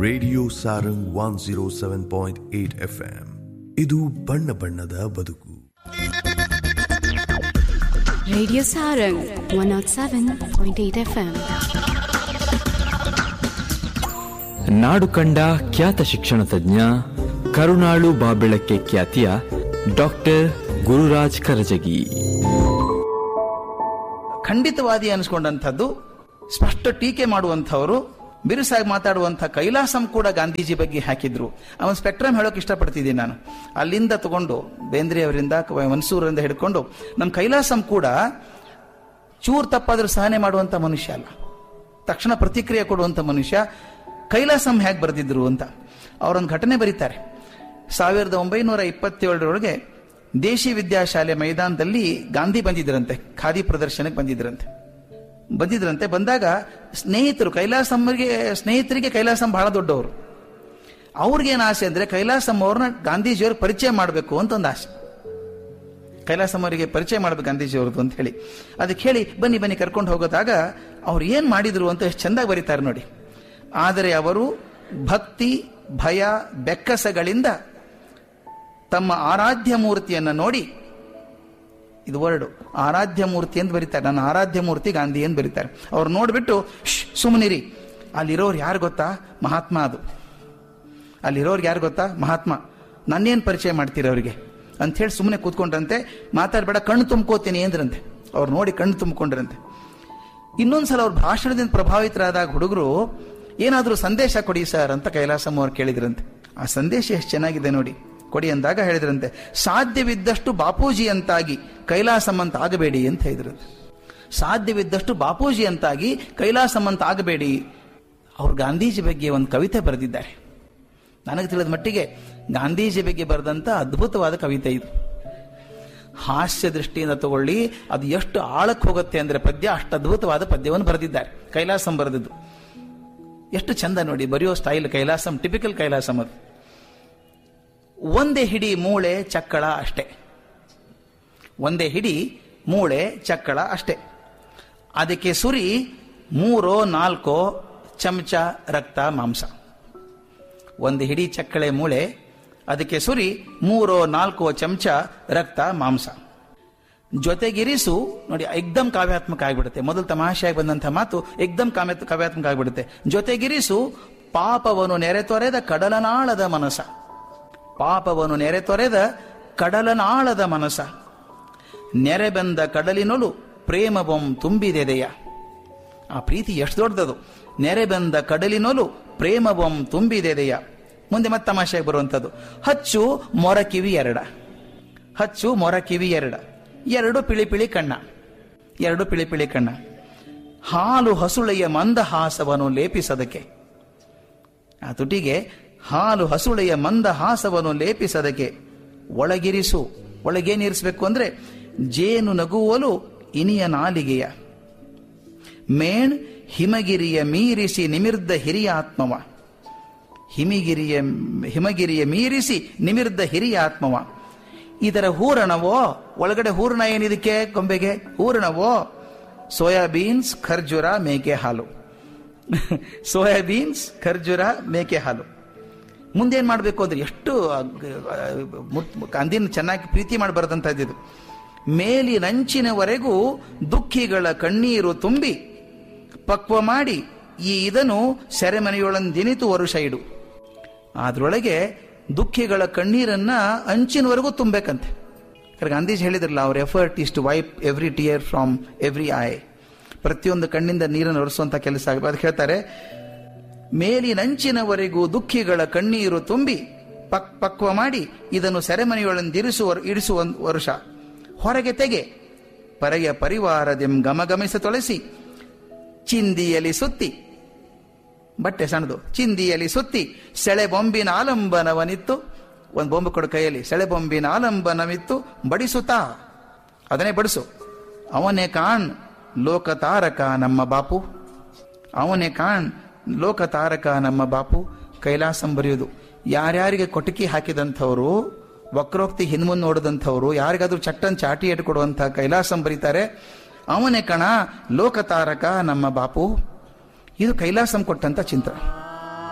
Radio Sarang one zero seven point eight F M ಇದು ಬಣ್ಣ ಬಣ್ಣದ ಬದುಕು Radio Sarang 107.8 FM. ನಾಡು ಕಂಡ ಖ್ಯಾತ ಶಿಕ್ಷಣ ತಜ್ಞ ಕರುಣಾಳು ಬಾಬೆಳಕ್ಕೆ ಖ್ಯಾತಿಯ ಡಾಕ್ಟರ್ ಗುರುರಾಜ್ ಕರಜಗಿ ಖಂಡಿತವಾದಿ ಅನಿಸ್ಕೊಂಡಂಥದ್ದು ಸ್ಪಷ್ಟ ಟೀಕೆ ಮಾಡುವಂಥವರು ಬಿರುಸಾಗಿ ಮಾತಾಡುವಂಥ ಕೈಲಾಸಂ ಕೂಡ ಗಾಂಧೀಜಿ ಬಗ್ಗೆ ಹಾಕಿದ್ರು ಅವನ್ ಸ್ಪೆಕ್ಟ್ರಮ್ ಹೇಳೋಕೆ ಇಷ್ಟಪಡ್ತಿದ್ದೀನಿ ನಾನು ಅಲ್ಲಿಂದ ತಗೊಂಡು ಬೇಂದ್ರೆ ಅವರಿಂದ ಮನ್ಸೂರಿಂದ ಹಿಡ್ಕೊಂಡು ನಮ್ಮ ಕೈಲಾಸಂ ಕೂಡ ಚೂರ್ ತಪ್ಪಾದ್ರೂ ಸಹನೆ ಮಾಡುವಂಥ ಮನುಷ್ಯ ಅಲ್ಲ ತಕ್ಷಣ ಪ್ರತಿಕ್ರಿಯೆ ಕೊಡುವಂಥ ಮನುಷ್ಯ ಕೈಲಾಸಂ ಹೇಗೆ ಬರೆದಿದ್ರು ಅಂತ ಅವರೊಂದು ಘಟನೆ ಬರೀತಾರೆ ಸಾವಿರದ ಒಂಬೈನೂರ ಇಪ್ಪತ್ತೇಳರೊಳಗೆ ದೇಶಿ ವಿದ್ಯಾಶಾಲೆ ಮೈದಾನದಲ್ಲಿ ಗಾಂಧಿ ಬಂದಿದ್ರಂತೆ ಖಾದಿ ಪ್ರದರ್ಶನಕ್ಕೆ ಬಂದಿದ್ರಂತೆ ಬಂದಿದ್ರಂತೆ ಬಂದಾಗ ಸ್ನೇಹಿತರು ಕೈಲಾಸಮ್ಮರಿಗೆ ಸ್ನೇಹಿತರಿಗೆ ಕೈಲಾಸಂ ಬಹಳ ದೊಡ್ಡವರು ಅವ್ರಿಗೇನು ಆಸೆ ಅಂದ್ರೆ ಕೈಲಾಸಂ ಅವ್ರನ್ನ ಗಾಂಧೀಜಿಯವ್ರಿಗೆ ಪರಿಚಯ ಮಾಡಬೇಕು ಅಂತ ಒಂದು ಆಸೆ ಕೈಲಾಸಂ ಅವರಿಗೆ ಪರಿಚಯ ಮಾಡಬೇಕು ಗಾಂಧೀಜಿಯವ್ರದ್ದು ಅಂತ ಹೇಳಿ ಅದಕ್ಕೆ ಹೇಳಿ ಬನ್ನಿ ಬನ್ನಿ ಕರ್ಕೊಂಡು ಹೋಗೋದಾಗ ಅವ್ರು ಏನ್ ಮಾಡಿದ್ರು ಅಂತ ಎಷ್ಟು ಚಂದಾಗಿ ಬರೀತಾರೆ ನೋಡಿ ಆದರೆ ಅವರು ಭಕ್ತಿ ಭಯ ಬೆಕ್ಕಸಗಳಿಂದ ತಮ್ಮ ಆರಾಧ್ಯ ಮೂರ್ತಿಯನ್ನು ನೋಡಿ ಇದು ವರ್ಡ್ ಆರಾಧ್ಯ ಮೂರ್ತಿ ಅಂತ ಬರೀತಾರೆ ನನ್ನ ಆರಾಧ್ಯ ಮೂರ್ತಿ ಗಾಂಧಿ ಅಂತ ಬರೀತಾರೆ ಅವ್ರು ನೋಡ್ಬಿಟ್ಟು ಶ್ ಸುಮ್ಮನಿರಿ ಅಲ್ಲಿರೋರು ಯಾರು ಗೊತ್ತಾ ಮಹಾತ್ಮ ಅದು ಅಲ್ಲಿರೋರ್ಗೆ ಯಾರು ಗೊತ್ತಾ ಮಹಾತ್ಮ ನನ್ನೇನು ಪರಿಚಯ ಮಾಡ್ತೀರ ಅವರಿಗೆ ಅಂತ ಹೇಳಿ ಸುಮ್ಮನೆ ಕೂತ್ಕೊಂಡ್ರಂತೆ ಮಾತಾಡಬೇಡ ಕಣ್ಣು ತುಂಬ್ಕೋತೀನಿ ಅಂದ್ರಂತೆ ಅವ್ರು ನೋಡಿ ಕಣ್ಣು ತುಂಬಿಕೊಂಡ್ರಂತೆ ಇನ್ನೊಂದ್ಸಲ ಅವ್ರ ಭಾಷಣದಿಂದ ಪ್ರಭಾವಿತರಾದಾಗ ಹುಡುಗರು ಏನಾದರೂ ಸಂದೇಶ ಕೊಡಿ ಸರ್ ಅಂತ ಕೈಲಾಸಂ ಅವ್ರು ಕೇಳಿದ್ರಂತೆ ಆ ಸಂದೇಶ ಎಷ್ಟು ಚೆನ್ನಾಗಿದೆ ನೋಡಿ ಕೊಡಿ ಅಂದಾಗ ಹೇಳಿದ್ರಂತೆ ಸಾಧ್ಯವಿದ್ದಷ್ಟು ಬಾಪೂಜಿ ಅಂತಾಗಿ ಕೈಲಾಸಂ ಅಂತ ಆಗಬೇಡಿ ಅಂತ ಹೇಳಿದ್ರಂತೆ ಸಾಧ್ಯವಿದ್ದಷ್ಟು ಬಾಪೂಜಿ ಅಂತಾಗಿ ಕೈಲಾಸಂ ಅಂತ ಆಗಬೇಡಿ ಅವ್ರು ಗಾಂಧೀಜಿ ಬಗ್ಗೆ ಒಂದು ಕವಿತೆ ಬರೆದಿದ್ದಾರೆ ನನಗೆ ತಿಳಿದ ಮಟ್ಟಿಗೆ ಗಾಂಧೀಜಿ ಬಗ್ಗೆ ಬರೆದಂತ ಅದ್ಭುತವಾದ ಕವಿತೆ ಇದು ಹಾಸ್ಯ ದೃಷ್ಟಿಯಿಂದ ತಗೊಳ್ಳಿ ಅದು ಎಷ್ಟು ಆಳಕ್ಕೆ ಹೋಗುತ್ತೆ ಅಂದ್ರೆ ಪದ್ಯ ಅಷ್ಟು ಅದ್ಭುತವಾದ ಪದ್ಯವನ್ನು ಬರೆದಿದ್ದಾರೆ ಕೈಲಾಸಂ ಬರೆದಿದ್ದು ಎಷ್ಟು ಚಂದ ನೋಡಿ ಬರೆಯೋ ಸ್ಟೈಲ್ ಕೈಲಾಸಂ ಟಿಪಿಕಲ್ ಕೈಲಾಸಂ ಅದು ಒಂದೇ ಹಿಡಿ ಮೂಳೆ ಚಕ್ಕಳ ಅಷ್ಟೇ ಒಂದೇ ಹಿಡಿ ಮೂಳೆ ಚಕ್ಕಳ ಅಷ್ಟೇ ಅದಕ್ಕೆ ಸುರಿ ಮೂರೋ ನಾಲ್ಕೋ ಚಮಚ ರಕ್ತ ಮಾಂಸ ಒಂದು ಹಿಡಿ ಚಕ್ಕಳೆ ಮೂಳೆ ಅದಕ್ಕೆ ಸುರಿ ಮೂರೋ ನಾಲ್ಕೋ ಚಮಚ ರಕ್ತ ಮಾಂಸ ಜೊತೆಗಿರಿಸು ನೋಡಿ ಎಕ್ದಮ್ ಕಾವ್ಯಾತ್ಮಕ ಆಗಿಬಿಡುತ್ತೆ ಮೊದಲು ತಮಾಷೆಯಾಗಿ ಬಂದಂತಹ ಮಾತು ಎಕ್ದಮ್ ಕಾವ್ಯ ಕಾವ್ಯಾತ್ಮಕ ಆಗಿಬಿಡುತ್ತೆ ಜೊತೆಗಿರಿಸು ಪಾಪವನ್ನು ನೆರೆತೊರೆದ ಕಡಲನಾಳದ ಮನಸ ಪಾಪವನ್ನು ನೆರೆತೊರೆದ ಕಡಲನಾಳದ ಮನಸ ನೆರೆಬೆಂದ ಕಡಲಿನೊಳು ಪ್ರೇಮವಂ ತುಂಬಿದೆದೆಯ ಆ ಪ್ರೀತಿ ಎಷ್ಟು ದೊಡ್ಡದು ನೆರೆಬೆಂದ ಕಡಲಿನೊಲು ಪ್ರೇಮವಂ ತುಂಬಿದೆದೆಯ ಮುಂದೆ ಮತ್ತೆ ತಮಾಷೆಗೆ ಬರುವಂಥದ್ದು ಹಚ್ಚು ಮೊರ ಕಿವಿ ಎರಡ ಹಚ್ಚು ಮೊರ ಕಿವಿ ಎರಡ ಎರಡು ಪಿಳಿ ಪಿಳಿ ಕಣ್ಣ ಎರಡು ಪಿಳಿ ಪಿಳಿ ಕಣ್ಣ ಹಾಲು ಹಸುಳೆಯ ಮಂದಹಾಸವನ್ನು ಲೇಪಿಸದಕ್ಕೆ ಆ ತುಟಿಗೆ ಹಾಲು ಹಸುಳೆಯ ಮಂದಹಾಸವನ್ನು ಲೇಪಿಸದಕ್ಕೆ ಒಳಗಿರಿಸು ಒಳಗೇನಿರಿಸಬೇಕು ಅಂದ್ರೆ ಜೇನು ನಗುವಲು ಇನಿಯ ನಾಲಿಗೆಯ ಮೇಣ್ ಹಿಮಗಿರಿಯ ಮೀರಿಸಿ ನಿಮಿರ್ದ ಹಿರಿಯ ಆತ್ಮವ ಹಿಮಿಗಿರಿಯ ಹಿಮಗಿರಿಯ ಮೀರಿಸಿ ನಿಮಿರ್ದ ಹಿರಿಯ ಆತ್ಮವ ಇದರ ಹೂರಣವೋ ಒಳಗಡೆ ಹೂರಣ ಏನಿದಕ್ಕೆ ಗೊಂಬೆಗೆ ಹೂರಣವೋ ಸೋಯಾಬೀನ್ಸ್ ಖರ್ಜೂರ ಮೇಕೆ ಹಾಲು ಸೋಯಾಬೀನ್ಸ್ ಖರ್ಜೂರ ಮೇಕೆ ಹಾಲು ಮುಂದೇನ್ ಮಾಡಬೇಕು ಅಂದ್ರೆ ಎಷ್ಟು ಅಂದಿನ ಚೆನ್ನಾಗಿ ಪ್ರೀತಿ ಮಾಡಬಾರ್ದಂತ ಇದ್ದಿದ್ದು ಮೇಲಿನಂಚಿನವರೆಗೂ ದುಃಖಿಗಳ ಕಣ್ಣೀರು ತುಂಬಿ ಪಕ್ವ ಮಾಡಿ ಈ ಇದನ್ನು ಸೆರೆಮನೆಯೊಳಂದಿನಿತು ವರುಷ ಇಡು ಅದ್ರೊಳಗೆ ದುಃಖಿಗಳ ಕಣ್ಣೀರನ್ನ ಅಂಚಿನವರೆಗೂ ತುಂಬಬೇಕಂತೆ ಗಾಂಧೀಜಿ ಹೇಳಿದ್ರಲ್ಲ ಅವ್ರ effort is to wipe every tear from every eye ಪ್ರತಿಯೊಂದು ಕಣ್ಣಿಂದ ನೀರನ್ನು ಒರೆಸುವಂತ ಕೆಲಸ ಆಗಬೇಕು ಅದಕ್ಕೆ ಹೇಳ್ತಾರೆ ಮೇಲಿನಂಚಿನವರೆಗೂ ದುಃಖಿಗಳ ಕಣ್ಣೀರು ತುಂಬಿ ಪಕ್ ಪಕ್ವ ಮಾಡಿ ಇದನ್ನು ಸೆರೆಮನೆಯೊಳಂದಿರಿಸುವ ಇಡಿಸುವ ವರುಷ ಹೊರಗೆ ತೆಗೆ ಪರೆಯ ಪರಿವಾರದೆಂ ಗಮಗಮಿಸ ತೊಳಸಿ ಚಿಂದಿಯಲಿ ಸುತ್ತಿ ಬಟ್ಟೆ ಸಣ್ಣದು ಚಿಂದಿಯಲಿ ಸುತ್ತಿ ಸೆಳೆ ಬೊಂಬಿನ ಆಲಂಬನವನಿತ್ತು ಒಂದು ಬೊಂಬು ಕೊಡು ಕೈಯಲ್ಲಿ ಸೆಳೆ ಬೊಂಬಿನ ಆಲಂಬನವಿತ್ತು ಬಡಿಸುತ್ತಾ ಅದನ್ನೇ ಬಡಿಸು ಅವನೇ ಕಾಣ್ ಲೋಕತಾರಕ ನಮ್ಮ ಬಾಪು ಅವನೇ ಕಾಣ್ ಲೋಕತಾರಕ ನಮ್ಮ ಬಾಪು ಕೈಲಾಸಂ ಬರೆಯುವುದು ಯಾರ್ಯಾರಿಗೆ ಕೊಟಕಿ ಹಾಕಿದಂಥವರು ವಕ್ರೋಕ್ತಿ ಹಿಂದ್ಮುಂದ್ ನೋಡಿದಂಥವ್ರು ಯಾರಿಗಾದ್ರೂ ಚಟ್ಟನ್ ಚಾಟಿ ಇಟ್ಕೊಡುವಂಥ ಕೈಲಾಸಂ ಬರೀತಾರೆ ಅವನೇ ಕಣ ಲೋಕತಾರಕ ನಮ್ಮ ಬಾಪು ಇದು ಕೈಲಾಸಂ ಕೊಟ್ಟಂತ ಚಿಂತನೆ